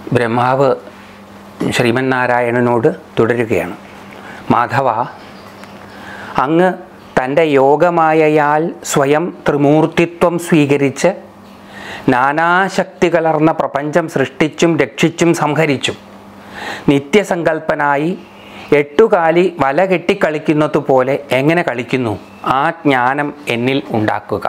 ബ്രഹ്മാവ് ശ്രീമൻ നാരായണനോട് തുടരുകയാണ് മാധവ അങ്ങ് തൻ്റെ യോഗമായയാൽ സ്വയം ത്രിമൂർത്തിത്വം സ്വീകരിച്ച് നാനാശക്തി കലർന്ന പ്രപഞ്ചം സൃഷ്ടിച്ചും രക്ഷിച്ചും സംഹരിച്ചും നിത്യസങ്കല്പനായി എട്ടുകാലി വല കെട്ടി കളിക്കുന്നത് പോലെ എങ്ങനെ കളിക്കുന്നു ആ ജ്ഞാനം എന്നിൽ ഉണ്ടാക്കുക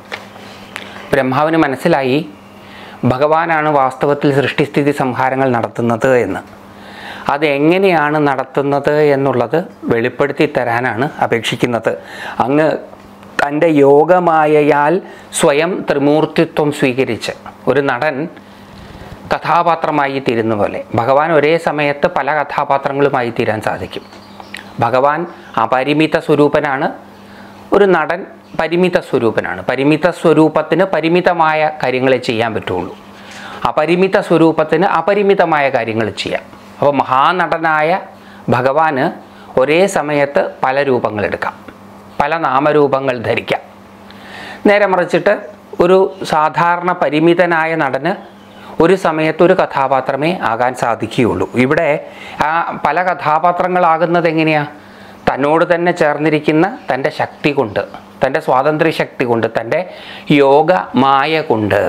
ബ്രഹ്മാവിന് മനസ്സിലായി ഭഗവാനാണ് വാസ്തവത്തിൽ സൃഷ്ടിസ്ഥിതി സംഹാരങ്ങൾ നടത്തുന്നത് എന്ന് അതെങ്ങനെയാണ് നടത്തുന്നത് എന്നുള്ളത് വെളിപ്പെടുത്തി തരാനാണ് അപേക്ഷിക്കുന്നത് അങ്ങ് തൻ്റെ യോഗമായയാൽ സ്വയം ത്രിമൂർത്തിത്വം സ്വീകരിച്ച് ഒരു നടൻ കഥാപാത്രമായി തീരുന്ന പോലെ ഭഗവാൻ ഒരേ സമയത്ത് പല കഥാപാത്രങ്ങളുമായി തീരാൻ സാധിക്കും ഭഗവാൻ അപരിമിത സ്വരൂപനാണ് ഒരു നടൻ പരിമിത സ്വരൂപനാണ് പരിമിത സ്വരൂപത്തിന് പരിമിതമായ കാര്യങ്ങളെ ചെയ്യാൻ പറ്റുള്ളൂ അപരിമിത സ്വരൂപത്തിന് അപരിമിതമായ കാര്യങ്ങൾ ചെയ്യാം അപ്പോൾ മഹാനടനായ ഭഗവാന് ഒരേ സമയത്ത് പല രൂപങ്ങളെടുക്കാം പല നാമരൂപങ്ങൾ ധരിക്കാം നേരെ മറിച്ചിട്ട് ഒരു സാധാരണ പരിമിതനായ നടന് ഒരു സമയത്ത് ഒരു കഥാപാത്രമേ ആകാൻ സാധിക്കുകയുള്ളൂ ഇവിടെ ആ പല കഥാപാത്രങ്ങളാകുന്നത് എങ്ങനെയാണ് തന്നോട് തന്നെ ചേർന്നിരിക്കുന്ന തൻ്റെ ശക്തി കൊണ്ട് തൻ്റെ സ്വാതന്ത്ര്യ ശക്തി കൊണ്ട് തൻ്റെ യോഗ മായ കൊണ്ട്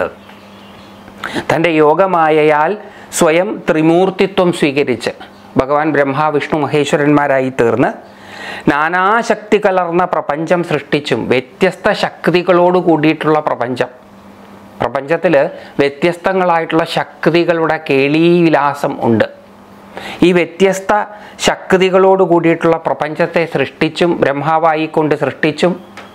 തൻ്റെ യോഗമായയാൽ സ്വയം ത്രിമൂർത്തിത്വം സ്വീകരിച്ച് ഭഗവാൻ ബ്രഹ്മ വിഷ്ണു മഹേശ്വരന്മാരായി തീർന്ന് നാനാശക്തി കലർന്ന പ്രപഞ്ചം സൃഷ്ടിച്ചും വ്യത്യസ്ത ശക്തികളോട് കൂടിയിട്ടുള്ള പ്രപഞ്ചം പ്രപഞ്ചത്തിൽ വ്യത്യസ്തങ്ങളായിട്ടുള്ള ശക്തികളുടെ കേളീവിലാസം ഉണ്ട് ഈ വ്യത്യസ്ത ശക്തികളോട് കൂടിയിട്ടുള്ള പ്രപഞ്ചത്തെ സൃഷ്ടിച്ചും ബ്രഹ്മാവായി കൊണ്ട് സൃഷ്ടിച്ചും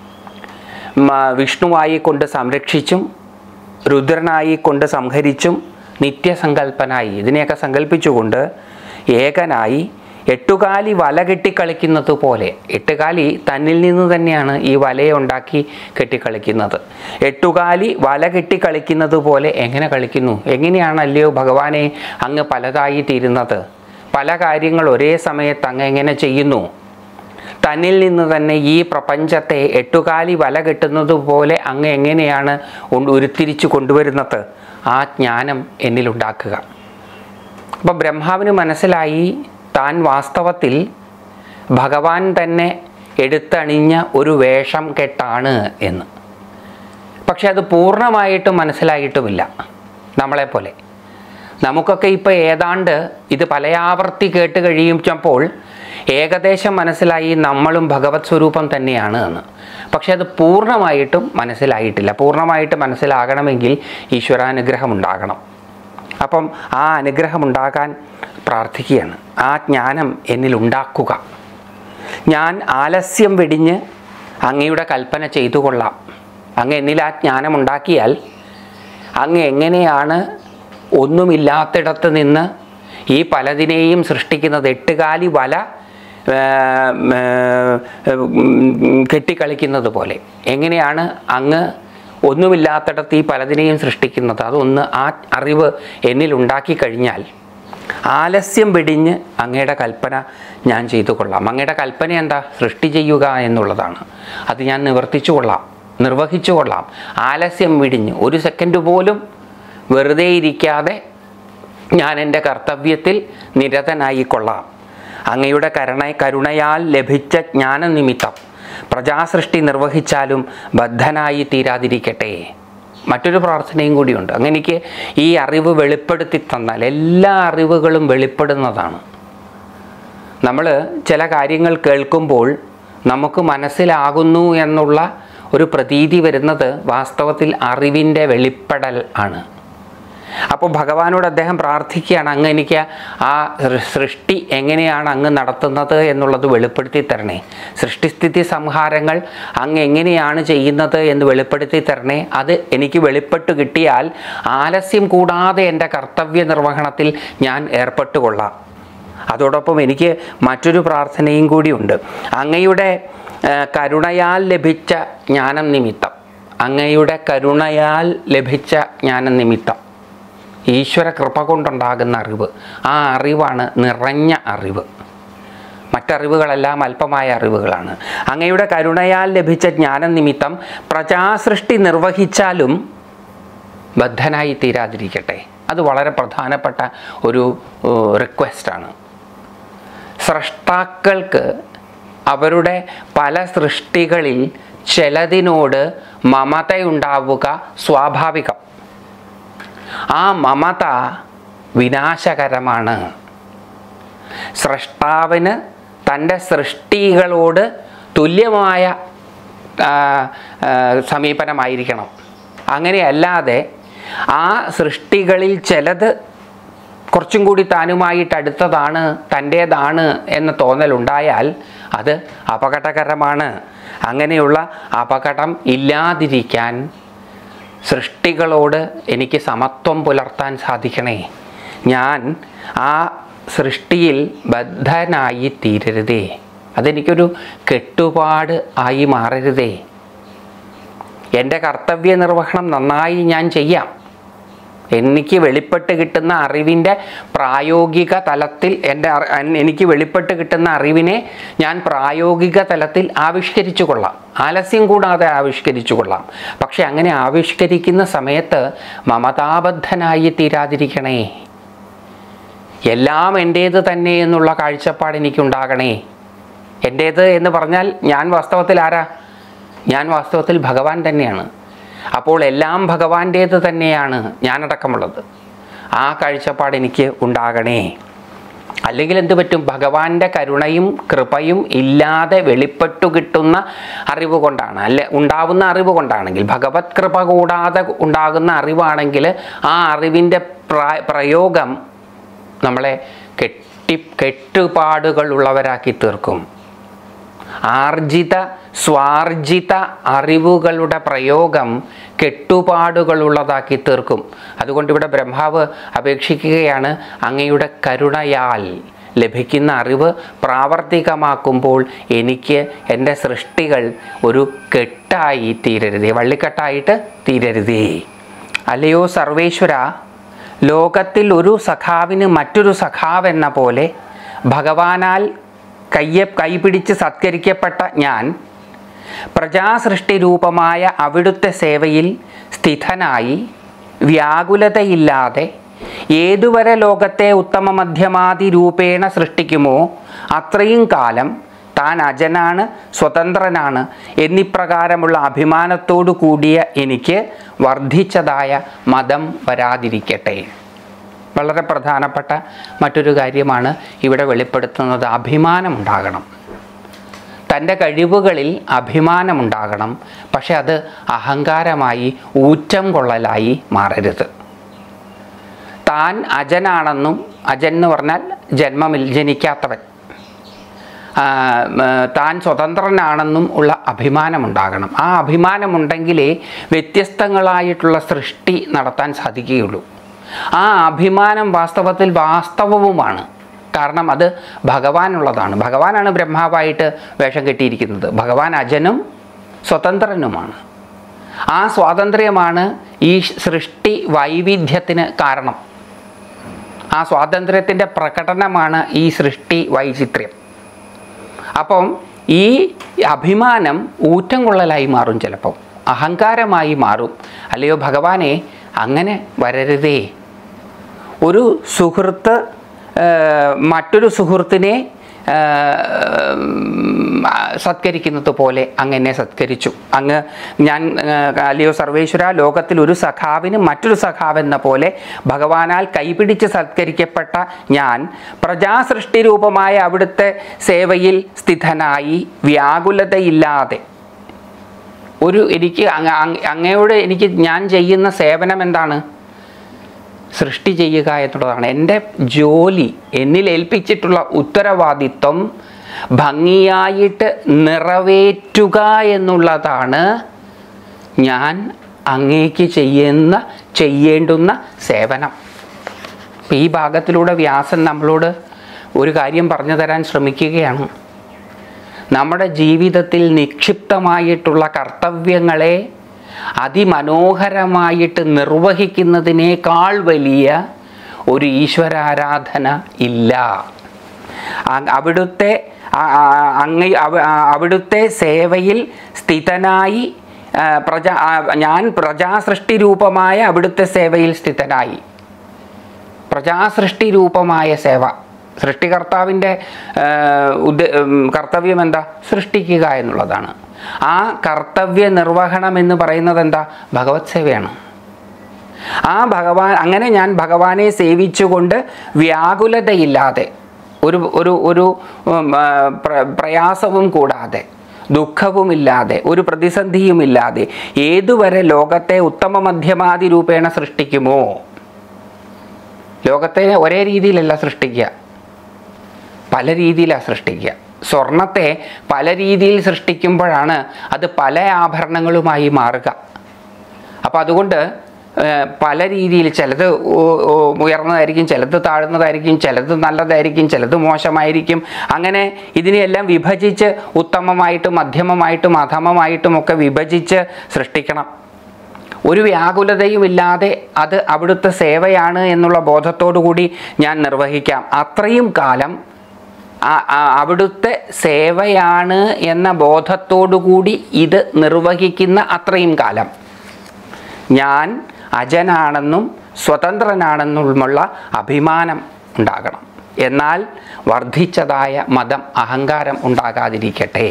മ- വിഷ്ണുവായി കൊണ്ട് സംരക്ഷിച്ചും രുദ്രനായി കൊണ്ട് സംഹരിച്ചും നിത്യസങ്കല്പനായി ഇതിനെയൊക്കെ സങ്കല്പിച്ചുകൊണ്ട് ഏകനായി എട്ടുകാലി വല കെട്ടിക്കളിക്കുന്നത് പോലെ എട്ടുകാലി തന്നിൽ നിന്ന് തന്നെയാണ് ഈ വലയെ ഉണ്ടാക്കി കെട്ടിക്കളിക്കുന്നത് എട്ടുകാലി വല കെട്ടിക്കളിക്കുന്നത് പോലെ എങ്ങനെ കളിക്കുന്നു എങ്ങനെയാണ് അല്ലയോ ഭഗവാനെ അങ്ങ് പലതായി തീരുന്നത് പല കാര്യങ്ങൾ ഒരേ സമയത്ത് അങ്ങ് എങ്ങനെ ചെയ്യുന്നു തന്നിൽ നിന്ന് തന്നെ ഈ പ്രപഞ്ചത്തെ എട്ടുകാലി വല കെട്ടുന്നത് പോലെ അങ്ങ് എങ്ങനെയാണ് ഉ- ഉരുത്തിരിച്ചു കൊണ്ടുവരുന്നത് ആ ജ്ഞാനം എന്നിലുണ്ടാക്കുക അപ്പോൾ ബ്രഹ്മാവിന് മനസ്സിലായി താൻ വാസ്തവത്തിൽ ഭഗവാൻ തന്നെ എടുത്തണിഞ്ഞ ഒരു വേഷം കെട്ടാണ് എന്ന് പക്ഷെ അത് പൂർണ്ണമായിട്ടും മനസ്സിലായിട്ടുമില്ല നമ്മളെപ്പോലെ നമുക്കൊക്കെ ഇപ്പോൾ ഏതാണ്ട് ഇത് പലയാവർത്തി കേട്ട് കഴിയുമ്പോൾ ഏകദേശം മനസ്സിലായി നമ്മളും ഭഗവത് സ്വരൂപം തന്നെയാണ് എന്ന് പക്ഷെ അത് പൂർണ്ണമായിട്ടും മനസ്സിലായിട്ടില്ല പൂർണ്ണമായിട്ട് മനസ്സിലാകണമെങ്കിൽ ഈശ്വരാനുഗ്രഹം ഉണ്ടാകണം അപ്പം ആ അനുഗ്രഹം ഉണ്ടാകാൻ പ്രാർത്ഥിക്കുകയാണ് ആ ജ്ഞാനം എന്നിൽ ഉണ്ടാക്കുക ഞാൻ ആലസ്യം വെടിഞ്ഞ് അങ്ങയുടെ കൽപ്പന ചെയ്തു കൊള്ളാം അങ്ങ് എന്നിൽ ആ ജ്ഞാനം ഉണ്ടാക്കിയാൽ അങ്ങ് എങ്ങനെയാണ് ഒന്നുമില്ലാത്തിടത്ത് നിന്ന് ഈ പലതിനെയും സൃഷ്ടിക്കുന്നത് എട്ടുകാലി വല ആ, ആ, ഉം, കെട്ടിക്കളിക്കുന്നത് പോലെ എങ്ങനെയാണ് അങ്ങ് ഒന്നുമില്ലാത്തിടത്ത് ഈ പലതിനെയും സൃഷ്ടിക്കുന്നത് അതൊന്ന് ആ അറിവ് എന്നിൽ ഉണ്ടാക്കി കഴിഞ്ഞാൽ ആലസ്യം വെടിഞ്ഞ് അങ്ങയുടെ കൽപ്പന ഞാൻ ചെയ്തു കൊള്ളാം അങ്ങയുടെ കൽപ്പന എന്താ സൃഷ്ടി ചെയ്യുക എന്നുള്ളതാണ് അത് ഞാൻ നിവർത്തിച്ചു കൊള്ളാം നിർവഹിച്ചു കൊള്ളാം ആലസ്യം വെടിഞ്ഞ് ഒരു സെക്കൻഡ് പോലും വെറുതെ ഇരിക്കാതെ ഞാൻ എൻ്റെ കർത്തവ്യത്തിൽ നിരതനായി കൊള്ളാം അങ്ങയുടെ കരുണ കരുണയാൽ ലഭിച്ച ജ്ഞാനനിമിത്തം പ്രജാസൃഷ്ടി നിർവഹിച്ചാലും ബദ്ധനായി തീരാതിരിക്കട്ടെ മറ്റൊരു പ്രാർത്ഥനയും കൂടിയുണ്ട് അങ്ങനെ എനിക്ക് ഈ അറിവ് വെളിപ്പെടുത്തി തന്നാൽ എല്ലാ അറിവുകളും വെളിപ്പെടുന്നതാണ് നമ്മൾ ചില കാര്യങ്ങൾ കേൾക്കുമ്പോൾ നമുക്ക് മനസ്സിലാകുന്നു എന്നുള്ള ഒരു പ്രതീതി വരുന്നത് വാസ്തവത്തിൽ അറിവിൻ്റെ വെളിപ്പെടൽ ആണ് അപ്പോൾ ഭഗവാനോട് അദ്ദേഹം പ്രാർത്ഥിക്കുകയാണ് അങ്ങ് എനിക്ക് ആ സൃ- സൃഷ്ടി എങ്ങനെയാണ് അങ്ങ് നടത്തുന്നത് എന്നുള്ളത് വെളിപ്പെടുത്തി തരണേ സൃഷ്ടിസ്ഥിതി സംഹാരങ്ങൾ അങ്ങ് എങ്ങനെയാണ് ചെയ്യുന്നത് എന്ന് വെളിപ്പെടുത്തി തരണേ അത് എനിക്ക് വെളിപ്പെട്ടു കിട്ടിയാൽ ആലസ്യം കൂടാതെ എൻ്റെ കർത്തവ്യ നിർവഹണത്തിൽ ഞാൻ ഏർപ്പെട്ടുകൊള്ളാം അതോടൊപ്പം എനിക്ക് മറ്റൊരു പ്രാർത്ഥനയും കൂടിയുണ്ട് അങ്ങയുടെ ആ, കരുണയാൽ ലഭിച്ച ജ്ഞാനം നിമിത്തം അങ്ങയുടെ കരുണയാൽ ലഭിച്ച ജ്ഞാനം നിമിത്തം ഈശ്വര കൃപ കൊണ്ടുണ്ടാകുന്ന അറിവ് ആ അറിവാണ് നിറഞ്ഞ അറിവ് മറ്ററിവുകളെല്ലാം അല്പമായ അറിവുകളാണ് അങ്ങയുടെ കരുണയാൽ ലഭിച്ച ജ്ഞാനം നിമിത്തം പ്രജാസൃഷ്ടി നിർവഹിച്ചാലും ബദ്ധനായി തീരാതിരിക്കട്ടെ അത് വളരെ പ്രധാനപ്പെട്ട ഒരു റിക്വസ്റ്റാണ് സ്രഷ്ടാക്കൾക്ക് അവരുടെ പല സൃഷ്ടികളിൽ ചിലതിനോട് മമതയുണ്ടാവുക സ്വാഭാവികം ആ മമത വിനാശകരമാണ് സ്രഷ്ടാവിന് തൻ്റെ സൃഷ്ടികളോട് തുല്യമായ ആ, ആ, സമീപനമായിരിക്കണം അങ്ങനെയല്ലാതെ ആ സൃഷ്ടികളിൽ ചിലത് കുറച്ചും കൂടി താനുമായിട്ട് അടുത്തതാണ് തൻ്റേതാണ് എന്ന തോന്നലുണ്ടായാൽ അത് അപകടകരമാണ് അങ്ങനെയുള്ള അപകടം ഇല്ലാതിരിക്കാൻ സൃഷ്ടികളോട് എനിക്ക് സമത്വം പുലർത്താൻ സാധിക്കണേ ഞാൻ ആ സൃഷ്ടിയിൽ ബദ്ധനായി തീരരുതേ അതെനിക്കൊരു കെട്ടുപാട് ആയി മാറരുതേ എൻ്റെ കർത്തവ്യ നിർവഹണം നന്നായി ഞാൻ ചെയ്യാം എനിക്ക് വെളിപ്പെട്ട് കിട്ടുന്ന അറിവിൻ്റെ പ്രായോഗിക തലത്തിൽ എൻ്റെ അറി- എൻ- എനിക്ക് വെളിപ്പെട്ട് കിട്ടുന്ന അറിവിനെ ഞാൻ പ്രായോഗിക തലത്തിൽ ആവിഷ്കരിച്ചു കൊള്ളാം ആലസ്യം കൂടാതെ ആവിഷ്കരിച്ചു കൊള്ളാം പക്ഷെ അങ്ങനെ ആവിഷ്കരിക്കുന്ന സമയത്ത് മമതാബദ്ധനായി തീരാതിരിക്കണേ എല്ലാം എൻ്റേത് തന്നെ എന്നുള്ള കാഴ്ചപ്പാട് എനിക്കുണ്ടാകണേ എൻ്റേത് എന്ന് പറഞ്ഞാൽ ഞാൻ വാസ്തവത്തിൽ ആരാ ഞാൻ വാസ്തവത്തിൽ ഭഗവാൻ തന്നെയാണ് അപ്പോൾ എല്ലാം ഭഗവാന്റേത് തന്നെയാണ് ഞാനടക്കമുള്ളത് ആ കാഴ്ചപ്പാട് എനിക്ക് ഉണ്ടാകണേ അല്ലെങ്കിൽ എന്ത് പറ്റും ഭഗവാന്റെ കരുണയും കൃപയും ഇല്ലാതെ വെളിപ്പെട്ടു കിട്ടുന്ന അറിവ് കൊണ്ടാണ് അല്ലെ ഉണ്ടാവുന്ന അറിവ് കൊണ്ടാണെങ്കിൽ ഭഗവത് കൃപ കൂടാതെ ഉണ്ടാകുന്ന അറിവാണെങ്കിൽ ആ അറിവിൻ്റെ പ്ര- പ്രയോഗം നമ്മളെ കെട്ടി കെട്ടുപാടുകളുള്ളവരാക്കി തീർക്കും ആർജിത സ്വാർജിത അറിവുകളുടെ പ്രയോഗം കെട്ടുപാടുകളുള്ളതാക്കി തീർക്കും അതുകൊണ്ട് ഇവിടെ ബ്രഹ്മാവ് അപേക്ഷിക്കുകയാണ് അങ്ങയുടെ കരുണയാൽ ലഭിക്കുന്ന അറിവ് പ്രാവർത്തികമാക്കുമ്പോൾ എനിക്ക് എൻ്റെ സൃഷ്ടികൾ ഒരു കെട്ടായി തീരരുതേ വള്ളിക്കെട്ടായിട്ട് തീരരുതേ അല്ലയോ സർവേശ്വര ലോകത്തിൽ ഒരു സഖാവിന് മറ്റൊരു സഖാവ് എന്ന പോലെ ഭഗവാനാൽ കയ്യെ കൈപിടിച്ച് സത്കരിക്കപ്പെട്ട ഞാൻ പ്രജാസൃഷ്ടി രൂപമായ അവിടുത്തെ സേവയിൽ സ്ഥിതനായി വ്യാകുലതയില്ലാതെ ഏതുവരെ ലോകത്തെ ഉത്തമ മധ്യമാതി രൂപേണ സൃഷ്ടിക്കുമോ അത്രയും കാലം താൻ അജനാണ് സ്വതന്ത്രനാണ് എന്നിപ്രകാരമുള്ള അഭിമാനത്തോടു കൂടിയ എനിക്ക് വർദ്ധിച്ചതായ മതം വരാതിരിക്കട്ടെ വളരെ പ്രധാനപ്പെട്ട മറ്റൊരു കാര്യമാണ് ഇവിടെ വെളിപ്പെടുത്തുന്നത് അഭിമാനമുണ്ടാകണം തൻ്റെ കഴിവുകളിൽ അഭിമാനമുണ്ടാകണം പക്ഷെ അത് അഹങ്കാരമായി ഊറ്റം കൊള്ളലായി മാറരുത് താൻ അജനാണെന്നും അജൻ എന്ന് പറഞ്ഞാൽ ജന്മമിൽ ജനിക്കാത്തവൻ ആ, ഉം, താൻ സ്വതന്ത്രനാണെന്നും ഉള്ള അഭിമാനമുണ്ടാകണം ആ അഭിമാനമുണ്ടെങ്കിലേ വ്യത്യസ്തങ്ങളായിട്ടുള്ള സൃഷ്ടി നടത്താൻ സാധിക്കുകയുള്ളൂ ആ അഭിമാനം വാസ്തവത്തിൽ വാസ്തവവുമാണ് കാരണം അത് ഭഗവാനുള്ളതാണ് ഭഗവാനാണ് ബ്രഹ്മാവായിട്ട് വേഷം കെട്ടിയിരിക്കുന്നത് ഭഗവാൻ അജനും സ്വതന്ത്രനുമാണ് ആ സ്വാതന്ത്ര്യമാണ് ഈ സൃഷ്ടി വൈവിധ്യത്തിന് കാരണം ആ സ്വാതന്ത്ര്യത്തിൻ്റെ പ്രകടനമാണ് ഈ സൃഷ്ടി വൈചിത്ര്യം അപ്പം ഈ അഭിമാനം ഊറ്റം കൊള്ളലായി മാറും ചിലപ്പം അഹങ്കാരമായി മാറും അല്ലയോ ഭഗവാനെ അങ്ങനെ വരരുതേ ഒരു സുഹൃത്ത് ആ, മറ്റൊരു സുഹൃത്തിനെ ആ, ഉം, സത്കരിക്കുന്നത് പോലെ അങ്ങനെ സത്കരിച്ചു അങ്ങ് ഞാൻ ആ, അല്ലയോ സർവേശ്വര ലോകത്തിൽ ഒരു സഖാവിന് മറ്റൊരു സഖാവ് എന്ന പോലെ ഭഗവാനാൽ കൈപിടിച്ച് സത്കരിക്കപ്പെട്ട ഞാൻ പ്രജാസൃഷ്ടി രൂപമായ അവിടുത്തെ സേവയിൽ സ്ഥിതനായി വ്യാകുലതയില്ലാതെ ഒരു എനിക്ക് അങ്ങ- അങ്ങ- അങ്ങയോട് എനിക്ക് ഞാൻ ചെയ്യുന്ന സേവനം എന്താണ് സൃഷ്ടി ചെയ്യുക എന്നുള്ളതാണ് എൻ്റെ ജോലി എന്നിൽ ഏൽപ്പിച്ചിട്ടുള്ള ഉത്തരവാദിത്വം ഭംഗിയായിട്ട് നിറവേറ്റുക എന്നുള്ളതാണ് ഞാൻ അങ്ങേക്ക് ചെയ്യുന്ന ചെയ്യേണ്ടുന്ന സേവനം ഇപ്പം ഈ ഭാഗത്തിലൂടെ വ്യാസൻ നമ്മളോട് ഒരു കാര്യം പറഞ്ഞു തരാൻ ശ്രമിക്കുകയാണ് നമ്മുടെ ജീവിതത്തിൽ നിക്ഷിപ്തമായിട്ടുള്ള കർത്തവ്യങ്ങളെ അതിമനോഹരമായിട്ട് നിർവഹിക്കുന്നതിനേക്കാൾ വലിയ ഒരു ഈശ്വരാരാധന ഇല്ല അ- അവിടുത്തെ ആ- ആ- അങ്ങ അവ- ആ- അവിടുത്തെ സേവയിൽ സ്ഥിതനായി ആ, പ്രജ ആ, ഞാൻ പ്രജാസൃഷ്ടി രൂപമായ അവിടുത്തെ സേവയിൽ സ്ഥിതനായി പ്രജാസൃഷ്ടി രൂപമായ സേവ സൃഷ്ടികർത്താവിൻ്റെ ആ, ഉദ്ദേ ഉം, കർത്തവ്യം എന്താ സൃഷ്ടിക്കുക എന്നുള്ളതാണ് ആ കർത്തവ്യ നിർവഹണം എന്ന് പറയുന്നത് എന്താ ഭഗവത് സേവയാണ് ആ ഭഗവാൻ അങ്ങനെ ഞാൻ ഭഗവാനെ സേവിച്ചുകൊണ്ട് വ്യാകുലതയില്ലാതെ ഒരു ഒരു ഒരു ഉം, ആ, പ്ര- പ്രയാസവും കൂടാതെ ദുഃഖവുമില്ലാതെ ഒരു പ്രതിസന്ധിയുമില്ലാതെ ഏതുവരെ ലോകത്തെ ഉത്തമ മധ്യമാതി രൂപേണ സൃഷ്ടിക്കുമോ ലോകത്തെ ഒരേ രീതിയിലല്ല സൃഷ്ടിക്കുക പല രീതിയിലാണ് സൃഷ്ടിക്കുക സ്വർണത്തെ പല രീതിയിൽ സൃഷ്ടിക്കുമ്പോഴാണ് അത് പല ആഭരണങ്ങളുമായി മാറുക അപ്പോൾ അതുകൊണ്ട് ഏഹ്, പല രീതിയിൽ ചിലത് ഉ- ഉ- ഉയർന്നതായിരിക്കും ചിലത് താഴ്ന്നതായിരിക്കും ചിലത് നല്ലതായിരിക്കും ചിലത് മോശമായിരിക്കും അങ്ങനെ ഇതിനെയെല്ലാം വിഭജിച്ച് ഉത്തമമായിട്ടും മധ്യമമായിട്ടും അധമമായിട്ടും ഒക്കെ വിഭജിച്ച് സൃഷ്ടിക്കണം ഒരു വ്യാകുലതയും ഇല്ലാതെ അത് അവിടുത്തെ സേവയാണ് എന്നുള്ള ബോധത്തോടു കൂടി ഞാൻ നിർവഹിക്കാം അത്രയും കാലം ആ- ആ- അവിടുത്തെ സേവയാണ് എന്ന ബോധത്തോടു കൂടി ഇത് നിർവഹിക്കുന്ന അത്രയും കാലം ഞാൻ അജനാണെന്നും സ്വതന്ത്രനാണെന്നുമുള്ള അഭിമാനം ഉണ്ടാകണം എന്നാൽ വർദ്ധിച്ചതായ മതം അഹങ്കാരം ഉണ്ടാകാതിരിക്കട്ടെ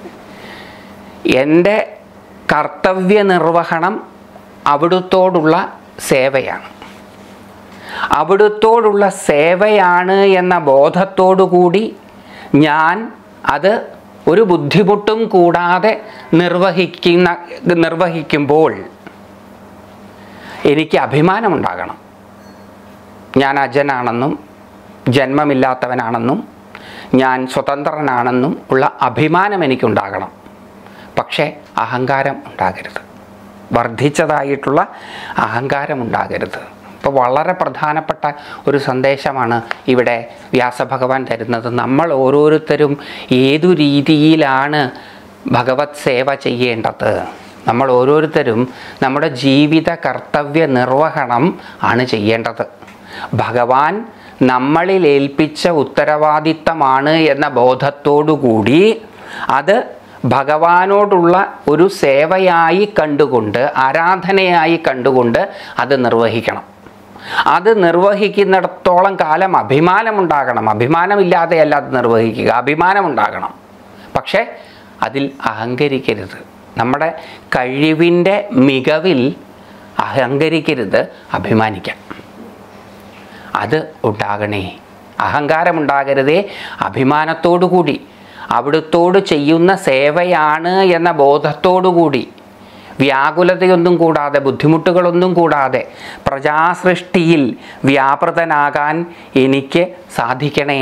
എൻ്റെ കർത്തവ്യ നിർവഹണം അവിടുത്തോടുള്ള സേവയാണ് അവിടുത്തോടുള്ള സേവയാണ് എന്ന ബോധത്തോടു കൂടി ഞാൻ അത് ഒരു ബുദ്ധിമുട്ടും കൂടാതെ നിർവഹിക്കുന്ന നിർവഹിക്കുമ്പോൾ എനിക്ക് അഭിമാനമുണ്ടാകണം ഞാൻ അജനാണെന്നും ജന്മമില്ലാത്തവനാണെന്നും ഞാൻ സ്വതന്ത്രനാണെന്നും ഉള്ള അഭിമാനം എനിക്കുണ്ടാകണം പക്ഷേ അഹങ്കാരം ഉണ്ടാകരുത് വർദ്ധിച്ചതായിട്ടുള്ള അഹങ്കാരം ഉണ്ടാകരുത് ഇപ്പോൾ വളരെ പ്രധാനപ്പെട്ട ഒരു സന്ദേശമാണ് ഇവിടെ വ്യാസഭഗവാൻ തരുന്നത് നമ്മൾ ഓരോരുത്തരും ഏതു രീതിയിലാണ് ഭഗവത് സേവ ചെയ്യേണ്ടത് നമ്മൾ ഓരോരുത്തരും നമ്മുടെ ജീവിത കർത്തവ്യ നിർവഹണം ആണ് ചെയ്യേണ്ടത് ഭഗവാൻ നമ്മളിൽ ഏൽപ്പിച്ച ഉത്തരവാദിത്തമാണ് എന്ന ബോധത്തോടുകൂടി അത് ഭഗവാനോടുള്ള ഒരു സേവയായി കണ്ടുകൊണ്ട് ആരാധനയായി കണ്ടുകൊണ്ട് അത് നിർവഹിക്കണം അത് നിർവഹിക്കുന്നിടത്തോളം കാലം അഭിമാനമുണ്ടാകണം അഭിമാനമില്ലാതെയല്ല അത് നിർവഹിക്കുക അഭിമാനമുണ്ടാകണം പക്ഷേ അതിൽ അഹങ്കരിക്കരുത് നമ്മുടെ കഴിവിൻ്റെ മികവിൽ അഹങ്കരിക്കരുത് അഭിമാനിക്കാം അത് ഉണ്ടാകണേ അഹങ്കാരമുണ്ടാകരുതേ അഭിമാനത്തോടു കൂടി അവിടുത്തോട് ചെയ്യുന്ന സേവയാണ് എന്ന ബോധത്തോടു കൂടി വ്യാകുലതയൊന്നും കൂടാതെ ബുദ്ധിമുട്ടുകളൊന്നും കൂടാതെ പ്രജാസൃഷ്ടിയിൽ വ്യാപൃതനാകാൻ എനിക്ക് സാധിക്കണേ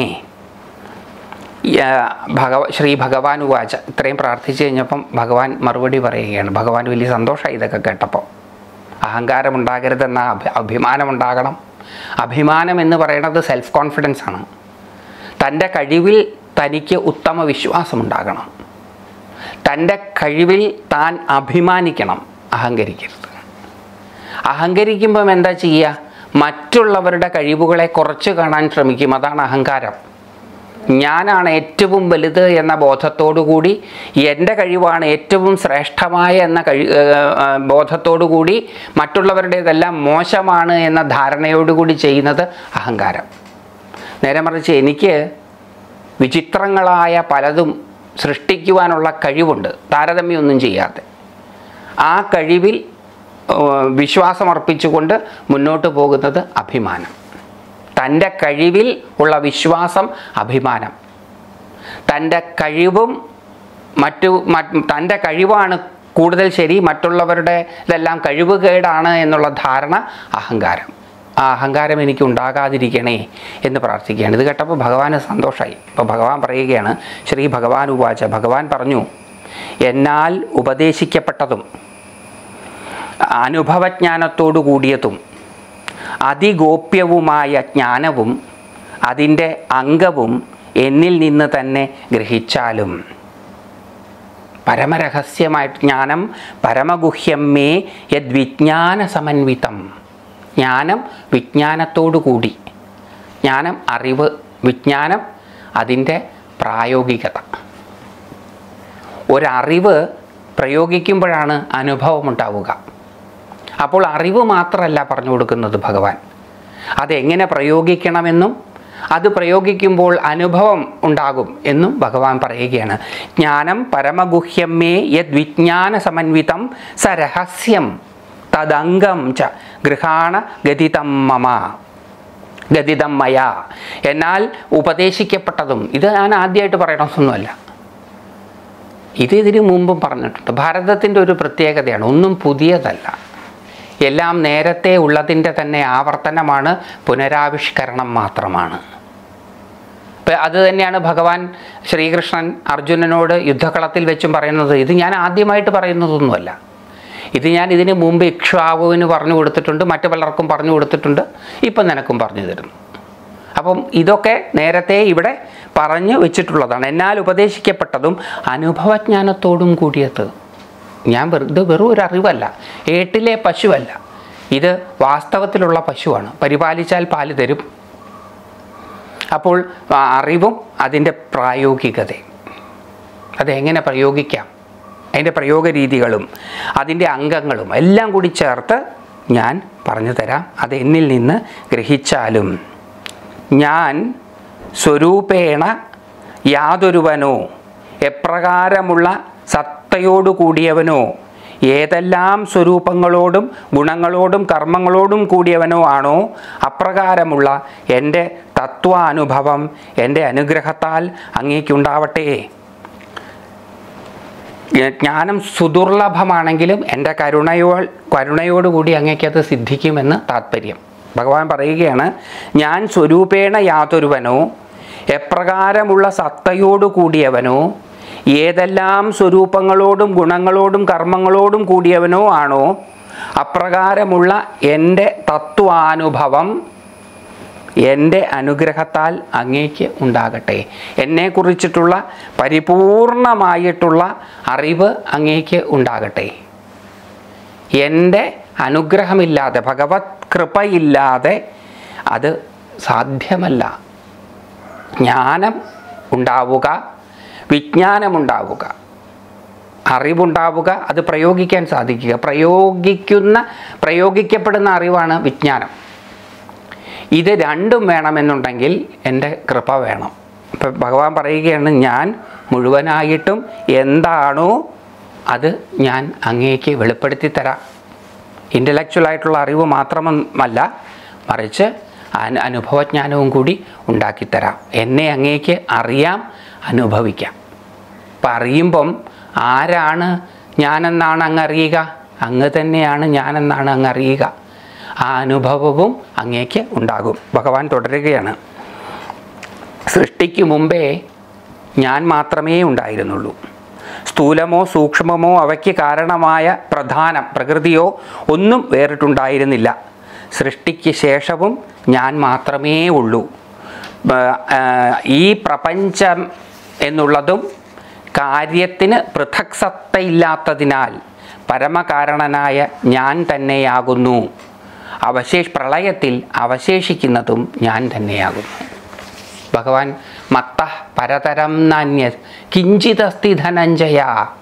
യ- ഭഗവ ശ്രീ ഭഗവാൻ ഉവാച ഇത്രയും പ്രാർത്ഥിച്ചു കഴിഞ്ഞപ്പം ഭഗവാൻ മറുപടി പറയുകയാണ് ഭഗവാൻ വലിയ സന്തോഷമായി ഇതൊക്കെ കേട്ടപ്പോൾ അഹങ്കാരമുണ്ടാകരുതെന്ന അഭി അഭിമാനമുണ്ടാകണം അഭിമാനം എന്ന് പറയുന്നത് സെൽഫ് കോൺഫിഡൻസ് ആണ് തൻ്റെ കഴിവിൽ തനിക്ക് ഉത്തമ വിശ്വാസമുണ്ടാകണം തൻ്റെ കഴിവിൽ താൻ അഭിമാനിക്കണം അഹങ്കരിക്കരുത് അഹങ്കരിക്കുമ്പം എന്താ ചെയ്യുക മറ്റുള്ളവരുടെ കഴിവുകളെ കുറച്ച് കാണാൻ ശ്രമിക്കും അതാണ് അഹങ്കാരം ഞാനാണ് ഏറ്റവും വലുത് എന്ന ബോധത്തോടുകൂടി എൻ്റെ കഴിവാണ് ഏറ്റവും ശ്രേഷ്ഠമായ എന്ന കഴി ഏഹ്, ഏഹ്, ബോധത്തോടുകൂടി മറ്റുള്ളവരുടേതെല്ലാം മോശമാണ് എന്ന ധാരണയോടുകൂടി ചെയ്യുന്നത് അഹങ്കാരം നേരെ മറിച്ച് എനിക്ക് വിചിത്രങ്ങളായ പലതും സൃഷ്ടിക്കുവാനുള്ള കഴിവുണ്ട് താരതമ്യമൊന്നും ചെയ്യാതെ ആ കഴിവിൽ ഏഹ്, വിശ്വാസമർപ്പിച്ചുകൊണ്ട് മുന്നോട്ട് പോകുന്നത് അഭിമാനം തൻ്റെ കഴിവിൽ ഉള്ള വിശ്വാസം അഭിമാനം തൻ്റെ കഴിവും മറ്റു മറ്റ് തൻ്റെ കഴിവാണ് കൂടുതൽ ശരി മറ്റുള്ളവരുടെ ഇതെല്ലാം കഴിവുകേടാണ് എന്നുള്ള ധാരണ അഹങ്കാരം ആ അഹങ്കാരം എനിക്ക് ഉണ്ടാകാതിരിക്കണേ എന്ന് പ്രാർത്ഥിക്കുകയാണ് ഇത് കേട്ടപ്പോൾ ഭഗവാന് സന്തോഷമായി അപ്പോൾ ഭഗവാൻ പറയുകയാണ് ശ്രീ ഭഗവാൻ ഉവാച ഭഗവാൻ പറഞ്ഞു എന്നാൽ ഉപദേശിക്കപ്പെട്ടതും അനുഭവജ്ഞാനത്തോടു കൂടിയതും അതിഗോപ്യവുമായ ജ്ഞാനവും അതിൻ്റെ അംഗവും എന്നിൽ നിന്ന് തന്നെ ഗ്രഹിച്ചാലും പരമരഹസ്യമായ ജ്ഞാനം പരമഗുഹ്യം മേ യദ്വിജ്ഞാന സമന്വിതം ജ്ഞാനം വിജ്ഞാനത്തോടു കൂടി ജ്ഞാനം അറിവ് വിജ്ഞാനം അതിൻ്റെ പ്രായോഗികത ഒരറിവ് പ്രയോഗിക്കുമ്പോഴാണ് അനുഭവമുണ്ടാവുക അപ്പോൾ അറിവ് മാത്രമല്ല പറഞ്ഞു കൊടുക്കുന്നത് ഭഗവാൻ അതെങ്ങനെ പ്രയോഗിക്കണമെന്നും അത് പ്രയോഗിക്കുമ്പോൾ അനുഭവം ഉണ്ടാകും എന്നും ഭഗവാൻ പറയുകയാണ് ജ്ഞാനം പരമഗുഹ്യമേ യദ് വിജ്ഞാന സമന്വിതം സരഹസ്യം തദംഗം ച ഗൃഹാണ ഗതിതം മമ ഗതിതം മയ എന്നാൽ ഉപദേശിക്കപ്പെട്ടതും ഇത് ഞാൻ ആദ്യമായിട്ട് പറയണമെന്നൊന്നുമല്ല ഇത് ഇതിനു മുമ്പും പറഞ്ഞിട്ടുണ്ട് ഭാരതത്തിൻ്റെ ഒരു പ്രത്യേകതയാണ് ഒന്നും പുതിയതല്ല എല്ലാം നേരത്തെ ഉള്ളതിൻ്റെ തന്നെ ആവർത്തനമാണ് പുനരാവിഷ്കരണം മാത്രമാണ് ഇപ്പം അത് തന്നെയാണ് ഭഗവാൻ ശ്രീകൃഷ്ണൻ അർജുനനോട് യുദ്ധകളത്തിൽ വെച്ചും പറയുന്നത് ഇത് ഞാൻ ആദ്യമായിട്ട് പറയുന്നതൊന്നുമല്ല ഇത് ഞാൻ ഇതിന് മുമ്പ് ഇക്ഷ്വാവുവിന് പറഞ്ഞു കൊടുത്തിട്ടുണ്ട് മറ്റു പലർക്കും പറഞ്ഞു കൊടുത്തിട്ടുണ്ട് ഇപ്പം നിനക്കും പറഞ്ഞു തരുന്നു അപ്പം ഇതൊക്കെ നേരത്തെ ഇവിടെ പറഞ്ഞു വെച്ചിട്ടുള്ളതാണ് എന്നാൽ ഉപദേശിക്കപ്പെട്ടതും അനുഭവജ്ഞാനത്തോടും കൂടിയത് ഞാൻ വെറു ഇത് വെറും ഒരു അറിവല്ല ഏട്ടിലെ പശുവല്ല ഇത് വാസ്തവത്തിലുള്ള പശുവാണ് പരിപാലിച്ചാൽ പാല് തരും അപ്പോൾ ആ അറിവും അതിൻ്റെ പ്രായോഗികതയും അതെങ്ങനെ പ്രയോഗിക്കാം അതിൻ്റെ പ്രയോഗ രീതികളും അതിൻ്റെ അംഗങ്ങളും എല്ലാം കൂടി ചേർത്ത് ഞാൻ പറഞ്ഞു തരാം അത് എന്നിൽ നിന്ന് ഗ്രഹിച്ചാലും ഞാൻ സ്വരൂപേണ യാതൊരുവനോ എപ്രകാരമുള്ള സത്തയോടു കൂടിയവനോ ഏതെല്ലാം സ്വരൂപങ്ങളോടും ഗുണങ്ങളോടും കർമ്മങ്ങളോടും കൂടിയവനോ ആണോ അപ്രകാരമുള്ള എൻ്റെ തത്വാനുഭവം എൻ്റെ അനുഗ്രഹത്താൽ അങ്ങേക്കുണ്ടാവട്ടെ ജ്ഞാനം സുദുർലഭമാണെങ്കിലും എൻ്റെ കരുണയോ കരുണയോടുകൂടി അങ്ങേക്കത് സിദ്ധിക്കുമെന്ന് താത്പര്യം ഭഗവാൻ പറയുകയാണ് ഞാൻ സ്വരൂപേണ യാതൊരുവനോ എപ്രകാരമുള്ള സത്തയോടു കൂടിയവനോ ഏതെല്ലാം സ്വരൂപങ്ങളോടും ഗുണങ്ങളോടും കർമ്മങ്ങളോടും കൂടിയവനോ ആണോ അപ്രകാരമുള്ള എൻ്റെ തത്വാനുഭവം എൻ്റെ അനുഗ്രഹത്താൽ അങ്ങേക്ക് ഉണ്ടാകട്ടെ എന്നെക്കുറിച്ചിട്ടുള്ള പരിപൂർണമായിട്ടുള്ള അറിവ് അങ്ങേക്ക് ഉണ്ടാകട്ടെ എൻ്റെ അനുഗ്രഹമില്ലാതെ ഭഗവത് കൃപയില്ലാതെ അത് സാധ്യമല്ല ജ്ഞാനം ഉണ്ടാവുക വിജ്ഞാനമുണ്ടാവുക അറിവുണ്ടാവുക അത് പ്രയോഗിക്കാൻ സാധിക്കുക പ്രയോഗിക്കുന്ന പ്രയോഗിക്കപ്പെടുന്ന അറിവാണ് വിജ്ഞാനം ഇത് രണ്ടും വേണമെന്നുണ്ടെങ്കിൽ എൻ്റെ കൃപ വേണം ഇപ്പം ഭഗവാൻ പറയുകയാണ് ഞാൻ മുഴുവനായിട്ടും എന്താണോ അത് ഞാൻ അങ്ങേക്ക് വെളിപ്പെടുത്തി തരാം ഇൻ്റലക്ച്വൽ ആയിട്ടുള്ള അറിവ് മാത്രമല്ല മറിച്ച് അനു അനുഭവജ്ഞാനവും കൂടി ഉണ്ടാക്കിത്തരാം എന്നെ അങ്ങേക്ക് അറിയാം അനുഭവിക്കാം അപ്പം അറിയുമ്പം ആരാണ് ഞാനെന്നാണ് അങ്ങ് അറിയുക അങ്ങ് തന്നെയാണ് ഞാനെന്നാണ് അങ്ങ് അറിയുക ആ അനുഭവവും അങ്ങേക്ക് ഉണ്ടാകും ഭഗവാൻ തുടരുകയാണ് സൃഷ്ടിക്ക് മുമ്പേ ഞാൻ മാത്രമേ ഉണ്ടായിരുന്നുള്ളൂ സ്ഥൂലമോ സൂക്ഷ്മമോ അവയ്ക്ക് കാരണമായ പ്രധാനം പ്രകൃതിയോ ഒന്നും വേറിട്ടുണ്ടായിരുന്നില്ല സൃഷ്ടിക്ക് ശേഷവും ഞാൻ മാത്രമേ ഉള്ളൂ ബ- ആ, ഈ പ്രപഞ്ചം എന്നുള്ളതും കാര്യത്തിന് പൃഥക് സത്തയില്ലാത്തതിനാൽ പരമകാരണനായ ഞാൻ തന്നെയാകുന്നു അവശേഷ പ്രളയത്തിൽ അവശേഷിക്കുന്നതും ഞാൻ തന്നെയാകുന്നു ഭഗവാൻ മത്ത പരതരം നാന്യ കിഞ്ചിതസ്തി ധനഞ്ജയ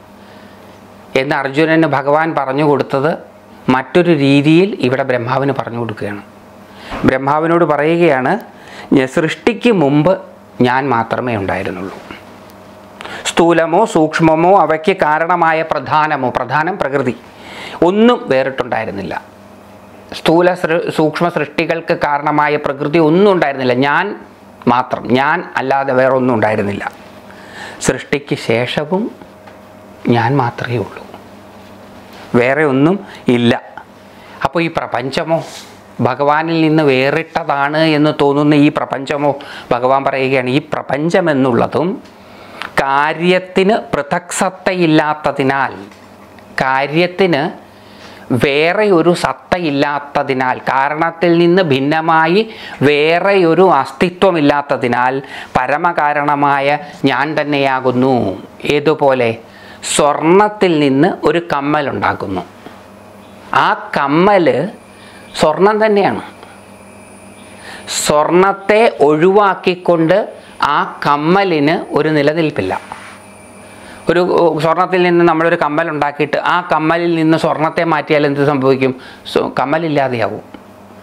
എന്ന് അർജുനന് ഭഗവാൻ പറഞ്ഞു കൊടുത്തത് മറ്റൊരു രീതിയിൽ ഇവിടെ ബ്രഹ്മാവിന് പറഞ്ഞു കൊടുക്കുകയാണ് ബ്രഹ്മാവിനോട് പറയുകയാണ് "ഞ- സൃഷ്ടിക്ക് മുമ്പ് ഞാൻ മാത്രമേ ഉണ്ടായിരുന്നുള്ളൂ സ്ഥൂലമോ സൂക്ഷ്മമോ അവയ്ക്ക് കാരണമായ പ്രധാനമോ പ്രധാനം പ്രകൃതി ഒന്നും വേറിട്ടുണ്ടായിരുന്നില്ല സ്ഥൂല സൃ- സൂക്ഷ്മ സൃഷ്ടികൾക്ക് കാരണമായ പ്രകൃതി ഒന്നും ഉണ്ടായിരുന്നില്ല ഞാൻ മാത്രം ഞാൻ അല്ലാതെ വേറെ ഒന്നും ഉണ്ടായിരുന്നില്ല സൃഷ്ടിക്ക് ശേഷവും ഞാൻ മാത്രമേ ഉള്ളൂ വേറെ ഒന്നും ഇല്ല അപ്പോൾ ഈ പ്രപഞ്ചമോ ഭഗവാനിൽ നിന്ന് വേറിട്ടതാണ് എന്ന് തോന്നുന്ന ഈ പ്രപഞ്ചമോ ഭഗവാൻ പറയുകയാണ് ഈ പ്രപഞ്ചം എന്നുള്ളതും കാര്യത്തിന് പൃഥക് സത്തയില്ലാത്തതിനാൽ കാര്യത്തിന് വേറെ ഒരു സത്തയില്ലാത്തതിനാൽ കാരണത്തിൽ നിന്ന് ഭിന്നമായി വേറെ ഒരു അസ്തിത്വമില്ലാത്തതിനാൽ പരമകാരണമായ ഞാൻ തന്നെയാകുന്നു ഏതുപോലെ സ്വർണത്തിൽ നിന്ന് ഒരു കമ്മൽ ഉണ്ടാക്കുന്നു ആ കമ്മൽ സ്വർണം തന്നെയാണ് സ്വർണത്തെ ഒഴിവാക്കിക്കൊണ്ട് ആ കമ്മലിന് ഒരു നിലനിൽപ്പില്ല ഒരു ഉ, സ്വർണത്തിൽ നിന്ന് നമ്മളൊരു കമ്മൽ ഉണ്ടാക്കിയിട്ട് ആ കമ്മലിൽ നിന്ന് സ്വർണത്തെ മാറ്റിയാൽ എന്ത് സംഭവിക്കും സ്വ- കമ്മലില്ലാതെയാവും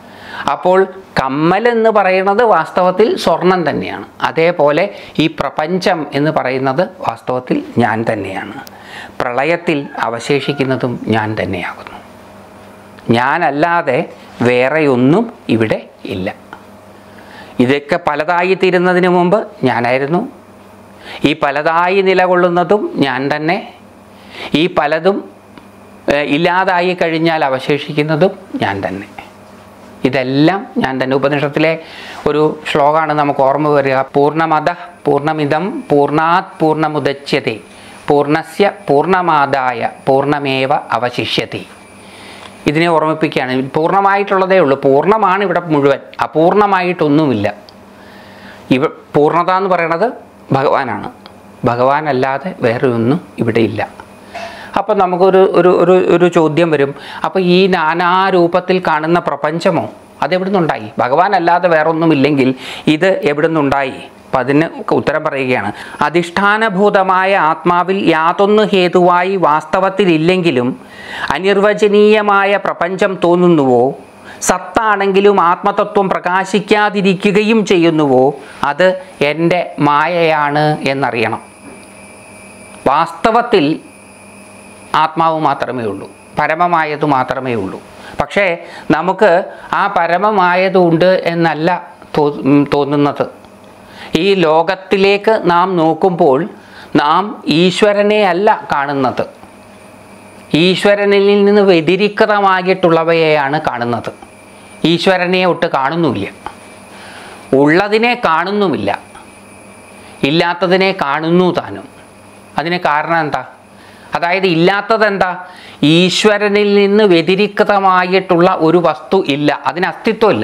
അപ്പോൾ കമ്മൽ എന്ന് പറയുന്നത് വാസ്തവത്തിൽ സ്വർണം തന്നെയാണ് അതേപോലെ ഈ പ്രപഞ്ചം എന്ന് പറയുന്നത് വാസ്തവത്തിൽ ഞാൻ തന്നെയാണ് പ്രളയത്തിൽ അവശേഷിക്കുന്നതും ഞാൻ തന്നെയാകുന്നു ഞാനല്ലാതെ വേറെയൊന്നും ഇവിടെ ഇല്ല ഇതൊക്കെ പലതായി തീരുന്നതിന് മുമ്പ് ഞാനായിരുന്നു ഈ പലതായി നിലകൊള്ളുന്നതും ഞാൻ തന്നെ ഈ പലതും ഏഹ്, ഇല്ലാതായി കഴിഞ്ഞാൽ അവശേഷിക്കുന്നതും ഞാൻ തന്നെ ഇതെല്ലാം ഞാൻ തന്നെ ഉപനിഷത്തിലെ ഒരു ശ്ലോകമാണ് നമുക്ക് ഓർമ്മ വരിക പൂർണ്ണമത പൂർണ്ണമിതം പൂർണ്ണാത് പൂർണ്ണമുദച്യത്തെ പൂർണ്ണസ്യ പൂർണ്ണമാദായ പൂർണ്ണമേവ അവശിഷ്യത്തെ ഇതിനെ ഓർമ്മിപ്പിക്കുകയാണ് പൂർണ്ണമായിട്ടുള്ളതേ ഉള്ളൂ പൂർണ്ണമാണ് ഇവിടെ മുഴുവൻ അപൂർണമായിട്ടൊന്നുമില്ല ഇവ പൂർണ്ണത എന്ന് പറയുന്നത് ഭഗവാനാണ് ഭഗവാനല്ലാതെ വേറെ ഒന്നും ഇവിടെ ഇല്ല അപ്പം നമുക്കൊരു ഒരു ഒരു ഒരു ചോദ്യം വരും അപ്പോൾ ഈ നാനാരൂപത്തിൽ കാണുന്ന പ്രപഞ്ചമോ അതെവിടെ നിന്നുണ്ടായി ഭഗവാനല്ലാതെ വേറെ ഒന്നുമില്ലെങ്കിൽ ഇത് എവിടെ നിന്നുണ്ടായി അപ്പം അതിന് ഉത്തരം പറയുകയാണ് അധിഷ്ഠാനഭൂതമായ ആത്മാവിൽ യാതൊന്നു ഹേതുവായി വാസ്തവത്തിലില്ലെങ്കിലും അനിർവചനീയമായ പ്രപഞ്ചം തോന്നുന്നുവോ സത്താണെങ്കിലും ആത്മതത്വം പ്രകാശിക്കാതിരിക്കുകയും ചെയ്യുന്നുവോ അത് എൻ്റെ മായയാണ് എന്നറിയണം വാസ്തവത്തിൽ ആത്മാവ് മാത്രമേ ഉള്ളൂ പരമമായത് മാത്രമേ ഉള്ളൂ പക്ഷേ നമുക്ക് ആ പരമമായതുണ്ട് എന്നല്ല തോ- ഉം, തോന്നുന്നത് ഈ ലോകത്തിലേക്ക് നാം നോക്കുമ്പോൾ നാം ഈശ്വരനെ അല്ല കാണുന്നത് ഈശ്വരനിൽ നിന്ന് വ്യതിരിക്തമായിട്ടുള്ളവയെയാണ് കാണുന്നത് ഈശ്വരനെ ഒട്ട് കാണുന്നുമില്ല ഉള്ളതിനെ കാണുന്നുമില്ല ഇല്ലാത്തതിനെ കാണുന്നു താനും അതിന് കാരണം എന്താ അതായത് ഇല്ലാത്തത് എന്താ ഈശ്വരനിൽ നിന്ന് വ്യതിരിക്തമായിട്ടുള്ള ഒരു വസ്തു ഇല്ല അതിന് അസ്തിത്വമില്ല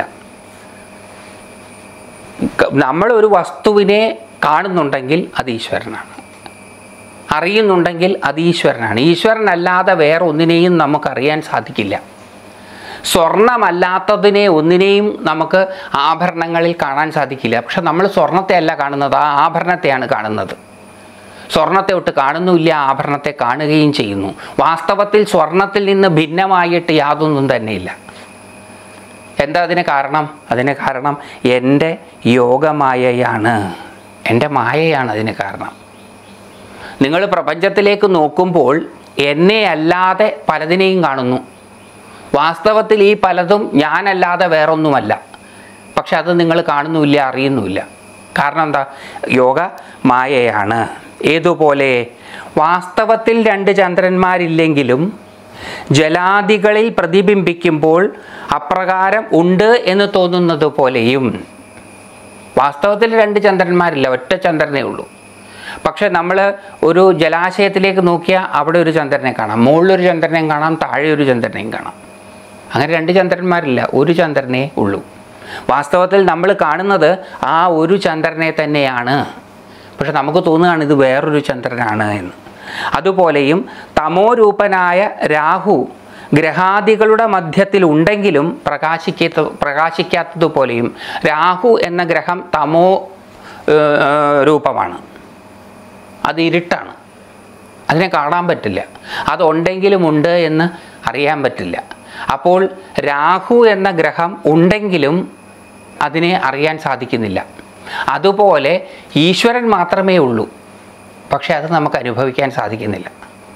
ക- നമ്മൾ ഒരു വസ്തുവിനെ കാണുന്നുണ്ടെങ്കിൽ അത് ഈശ്വരനാണ് അറിയുന്നുണ്ടെങ്കിൽ അത് ഈശ്വരനാണ് ഈശ്വരനല്ലാതെ വേറെ ഒന്നിനെയും നമുക്കറിയാൻ സാധിക്കില്ല സ്വർണമല്ലാത്തതിനെ ഒന്നിനെയും നമുക്ക് ആഭരണങ്ങളിൽ കാണാൻ സാധിക്കില്ല പക്ഷെ നമ്മൾ സ്വർണത്തെ അല്ല കാണുന്നത് ആ ആഭരണത്തെയാണ് കാണുന്നത് സ്വർണത്തെ ഒട്ട് കാണുന്നുമില്ല ആഭരണത്തെ കാണുകയും ചെയ്യുന്നു വാസ്തവത്തിൽ സ്വർണത്തിൽ നിന്ന് ഭിന്നമായിട്ട് യാതൊന്നും തന്നെയില്ല എന്താ അതിന് കാരണം അതിന് കാരണം എൻ്റെ യോഗമായയാണ് എൻ്റെ മായയാണ് അതിന് കാരണം നിങ്ങൾ പ്രപഞ്ചത്തിലേക്ക് നോക്കുമ്പോൾ എന്നെ അല്ലാതെ പലതിനെയും കാണുന്നു വാസ്തവത്തിൽ ഈ പലതും ഞാനല്ലാതെ വേറൊന്നുമല്ല പക്ഷെ അത് നിങ്ങൾ കാണുന്നുമില്ല അറിയുന്നുമില്ല കാരണം എന്താ യോഗ മായയാണ് ഏതുപോലെ വാസ്തവത്തിൽ രണ്ട് ചന്ദ്രന്മാരില്ലെങ്കിലും ജലാദികളിൽ പ്രതിബിംബിക്കുമ്പോൾ അപ്രകാരം ഉണ്ട് എന്ന് തോന്നുന്നത് പോലെയും വാസ്തവത്തിൽ രണ്ട് ചന്ദ്രന്മാരില്ല ഒറ്റ ചന്ദ്രനേ ഉള്ളൂ പക്ഷെ നമ്മൾ ഒരു ജലാശയത്തിലേക്ക് നോക്കിയാൽ അവിടെ ഒരു ചന്ദ്രനെ കാണാം മുകളിലൊരു ചന്ദ്രനെയും കാണാം താഴെ ഒരു ചന്ദ്രനെയും കാണാം അങ്ങനെ രണ്ട് ചന്ദ്രന്മാരില്ല ഒരു ചന്ദ്രനേ ഉള്ളൂ വാസ്തവത്തിൽ നമ്മൾ കാണുന്നത് ആ ഒരു ചന്ദ്രനെ തന്നെയാണ് പക്ഷെ നമുക്ക് തോന്നുകയാണ് ഇത് വേറൊരു ചന്ദ്രനാണ് എന്ന് അതുപോലെയും തമോരൂപനായ രാഹു ഗ്രഹാദികളുടെ മധ്യത്തിൽ ഉണ്ടെങ്കിലും പ്രകാശിക്കാത്ത പ്രകാശിക്കാത്തതുപോലെയും രാഹു എന്ന ഗ്രഹം തമോ ഏഹ്, ഏഹ്, രൂപമാണ് അത് ഇരുട്ടാണ് അതിനെ കാണാൻ പറ്റില്ല അതുണ്ടെങ്കിലും ഉണ്ട് എന്ന് അറിയാൻ പറ്റില്ല അപ്പോൾ രാഹു എന്ന ഗ്രഹം ഉണ്ടെങ്കിലും അതിനെ അറിയാൻ സാധിക്കുന്നില്ല അതുപോലെ ഈശ്വരൻ മാത്രമേ ഉള്ളൂ പക്ഷെ അത് നമുക്ക് അനുഭവിക്കാൻ സാധിക്കുന്നില്ല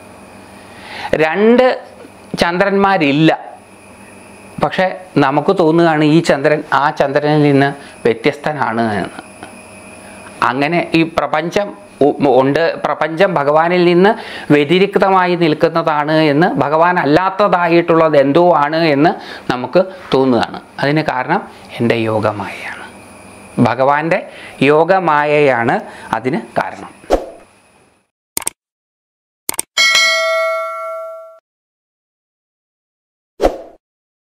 രണ്ട് ചന്ദ്രന്മാരില്ല പക്ഷെ നമുക്ക് തോന്നുകയാണ് ഈ ചന്ദ്രൻ ആ ചന്ദ്രനിൽ നിന്ന് വ്യത്യസ്തനാണ് എന്ന് അങ്ങനെ ഈ പ്രപഞ്ചം ഉ- ഉണ്ട് പ്രപഞ്ചം ഭഗവാനിൽ നിന്ന് വ്യതിരിക്തമായി നിൽക്കുന്നതാണ് എന്ന് ഭഗവാൻ അല്ലാത്തതായിട്ടുള്ളത് എന്തോ ആണ് എന്ന് നമുക്ക് തോന്നുകയാണ് അതിന് കാരണം എൻ്റെ യോഗമായയാണ് ഭഗവാന്റെ യോഗമായയാണ് അതിന് കാരണം